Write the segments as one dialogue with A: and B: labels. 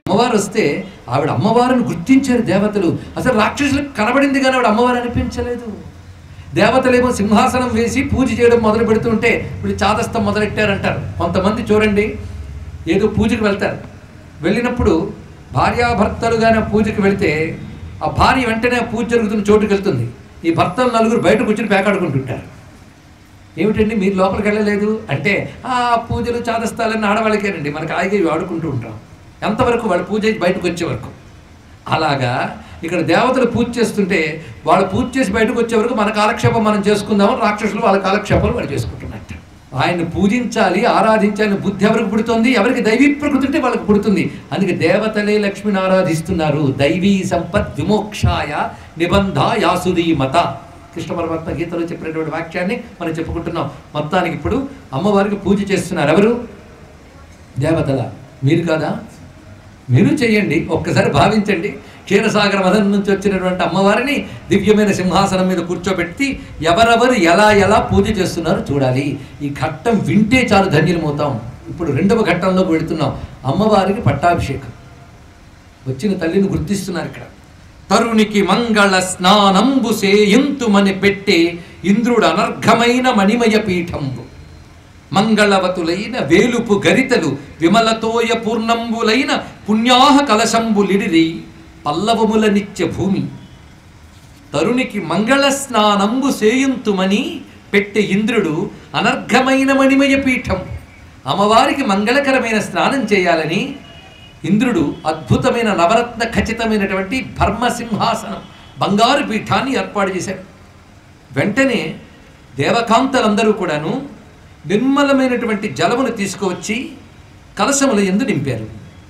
A: అమ్మవారు వస్తే ఆవిడ అమ్మవారిని గుర్తించారు దేవతలు అసలు రాక్షసులకు కనబడింది కానీ ఆవిడ అమ్మవారు అనిపించలేదు దేవతలేమో సింహాసనం వేసి పూజ చేయడం మొదలు పెడుతుంటే ఇప్పుడు చాదస్తం మొదలెట్టారంటారు కొంతమంది చూడండి ఏదో పూజకి వెళ్తారు వెళ్ళినప్పుడు భార్యాభర్తలుగానే పూజకి వెళితే ఆ భార్య వెంటనే ఆ పూజ జరుగుతున్న చోటుకి వెళ్తుంది ఈ భర్తలు నలుగురు బయట కూర్చొని పేకాడుకుంటుంటారు ఏమిటండి మీరు లోపలికి వెళ్ళలేదు అంటే ఆ పూజలు చాదస్తాలన్నీ ఆడవాళ్ళకేనండి మనకి ఆగి వాడుకుంటూ ఉంటాం ఎంతవరకు వాళ్ళు పూజ చేసి బయటకు వచ్చే వరకు అలాగా ఇక్కడ దేవతలు పూజ చేస్తుంటే వాళ్ళు పూజ చేసి బయటకు వచ్చే వరకు మన కాలక్షేపం మనం చేసుకుందామని రాక్షసులు వాళ్ళ కాలక్షేపాలు వాళ్ళు చేసుకుంటున్నట్టు ఆయన్ని పూజించాలి ఆరాధించాలి బుద్ధి ఎవరికి పుడుతుంది ఎవరికి దైవీ ప్రకృతి ఉంటే వాళ్ళకి పుడుతుంది అందుకే దేవతలే లక్ష్మిని ఆరాధిస్తున్నారు దైవీ సంపత్ విమోక్షాయ నిబంధ యాసుదీ మత కృష్ణ పరమాత్మ గీతలో చెప్పినటువంటి వాక్యాన్ని మనం చెప్పుకుంటున్నాం మొత్తానికి ఇప్పుడు అమ్మవారికి పూజ చేస్తున్నారు ఎవరు దేవతల మీరు కాదా మీరు చేయండి ఒక్కసారి భావించండి క్షీరసాగర మదం నుంచి వచ్చినటువంటి అమ్మవారిని దివ్యమైన సింహాసనం మీద కూర్చోబెట్టి ఎవరెవరు ఎలా ఎలా పూజ చేస్తున్నారో చూడాలి ఈ ఘట్టం వింటే చాలు ధన్యులమవుతాం ఇప్పుడు రెండవ ఘట్టంలోకి వెళుతున్నాం అమ్మవారికి పట్టాభిషేకం వచ్చిన తల్లిని గుర్తిస్తున్నారు ఇక్కడ తరునికి మంగళ స్నానంబు సేయంతుమని పెట్టే ఇంద్రుడు అనర్ఘమైన మణిమయ పీఠంబు మంగళవతులైన వేలుపు గరితలు విమలతోయ పూర్ణంబులైన పుణ్యాహ కలశంబులిడిరి పల్లవముల నిత్య భూమి తరునికి మంగళ స్నానంబు సేయుంతుమని పెట్టె ఇంద్రుడు అనర్ఘమైన మణిమయ పీఠం అమ్మవారికి మంగళకరమైన స్నానం చేయాలని ఇంద్రుడు అద్భుతమైన నవరత్న ఖచ్చితమైనటువంటి భర్మసింహాసనం బంగారు పీఠాన్ని ఏర్పాటు చేశాడు వెంటనే దేవకాంతలందరూ కూడాను నిర్మలమైనటువంటి జలమును తీసుకువచ్చి కలశముల ఎందు నింపారు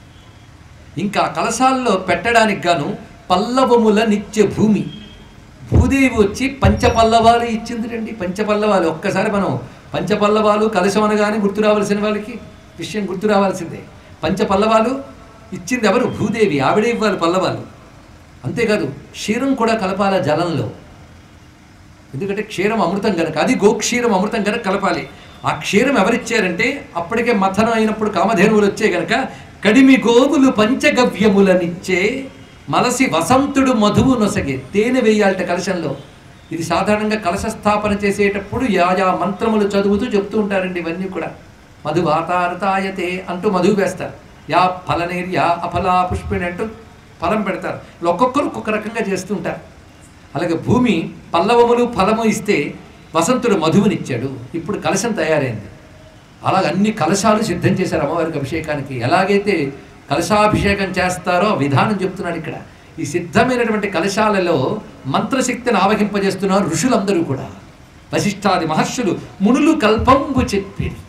A: ఇంకా కలశాల్లో పెట్టడానికి గాను పల్లవముల నిత్య భూమి భూదేవి వచ్చి పంచపల్లవాలు ఇచ్చింది రండి పంచపల్లవాలు ఒక్కసారి మనం పంచపల్లవాలు కలశం అనగానే గుర్తు రావాల్సిన వాళ్ళకి విషయం గుర్తు రావాల్సిందే పంచపల్లవాలు ఇచ్చింది ఎవరు భూదేవి ఆవిడే ఇవ్వాలి పల్లవాలు అంతేకాదు క్షీరం కూడా కలపాల జలంలో ఎందుకంటే క్షీరం అమృతం కనుక అది గోక్షీరం అమృతం కనుక కలపాలి ఆ క్షీరం ఎవరిచ్చారంటే అప్పటికే మథనం అయినప్పుడు కామధేనువులు వచ్చే గనక కడిమి గోవులు పంచగవ్యములనిచ్చే మలసి వసంతుడు మధువు నొసగే తేనె వేయాలట కలశంలో ఇది సాధారణంగా కలశ స్థాపన చేసేటప్పుడు యాయా మంత్రములు చదువుతూ చెప్తూ ఉంటారండి ఇవన్నీ కూడా మధు వాతారతాయతే అంటూ మధువు వేస్తారు యా ఫలనేర్యా అఫలా పుష్పిణి అంటూ ఫలం పెడతారు ఇలా ఒక్కొక్కరు ఒక్కొక్క రకంగా చేస్తూ ఉంటారు అలాగే భూమి పల్లవములు ఫలము ఇస్తే వసంతుడు మధువునిచ్చాడు ఇప్పుడు కలశం తయారైంది అలాగ అన్ని కలశాలు సిద్ధం చేశారు అమ్మవారికి అభిషేకానికి ఎలాగైతే కలశాభిషేకం చేస్తారో ఆ విధానం చెప్తున్నాడు ఇక్కడ ఈ సిద్ధమైనటువంటి కలశాలలో మంత్రశక్తిని ఆవహింపజేస్తున్నారు ఋషులందరూ కూడా వశిష్ఠాది మహర్షులు మునులు కల్పంబు చెప్పిరి